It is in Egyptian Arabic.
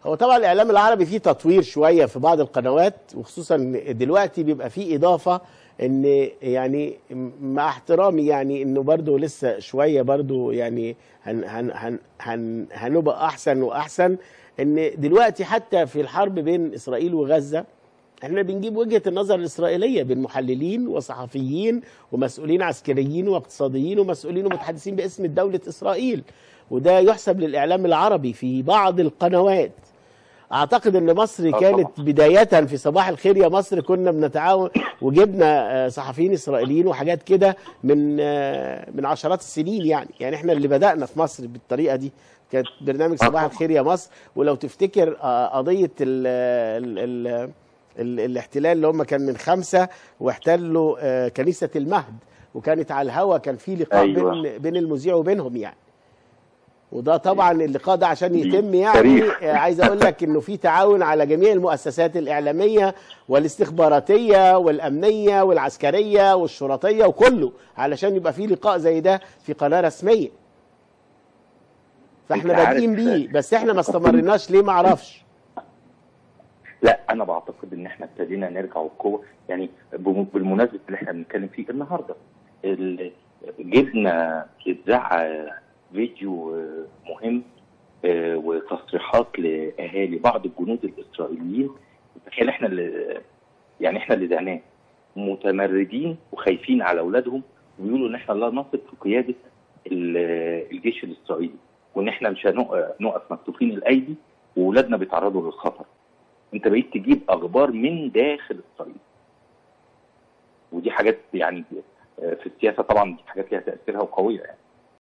هو طبعا الاعلام العربي فيه تطوير شويه في بعض القنوات وخصوصا دلوقتي بيبقى فيه اضافه ان يعني مع احترامي يعني انه برضو لسه شويه برضو يعني هن هن هن هن هنبقى احسن واحسن ان دلوقتي حتى في الحرب بين اسرائيل وغزه احنا بنجيب وجهه النظر الاسرائيليه بين محللين وصحفيين ومسؤولين عسكريين واقتصاديين ومسؤولين ومتحدثين باسم دوله اسرائيل وده يحسب للاعلام العربي في بعض القنوات اعتقد ان مصر آه كانت طبعاً. بدايه في صباح الخير يا مصر كنا بنتعاون وجبنا آه، صحفيين اسرائيليين وحاجات كده من آه، من عشرات السنين يعني يعني احنا اللي بدانا في مصر بالطريقه دي كانت برنامج آه صباح طبعاً. الخير يا مصر ولو تفتكر آه، قضيه ال ال ال ال الاحتلال اللي هم كان من خمسه واحتلوا آه، كنيسه المهد وكانت على الهوا كان في لقاء أيوة. بين بين المذيع وبينهم يعني وده طبعا اللقاء ده عشان دي يتم يعني تاريخ. آه، عايز اقول لك انه في تعاون على جميع المؤسسات الاعلاميه والاستخباراتيه والامنيه والعسكريه والشرطيه وكله علشان يبقى في لقاء زي ده في قناه رسميه فاحنا أنت عارف- بادئين بيه بس احنا ما استمرناش ليه ما اعرفش لا انا بعتقد ان احنا ابتدينا نرجع بقوه يعني بم- بالمناسبه اللي احنا بنتكلم فيه النهارده ال- جبنا اتذاع آه، فيديو آه، مهم آه، وتصريحات لاهالي بعض الجنود الاسرائيليين تخيل احنا اللي يعني احنا اللي دعناه متمردين وخايفين على اولادهم ويقولوا ان احنا لا نثق في قياده ال- الجيش الاسرائيلي وان احنا مش هنق- نقف مكتوفين الايدي واولادنا بيتعرضوا للخطر انت بقيت تجيب اخبار من داخل اسرائيل ودي حاجات يعني آه، في السياسه طبعا دي حاجات ليها تاثيرها وقويه يعني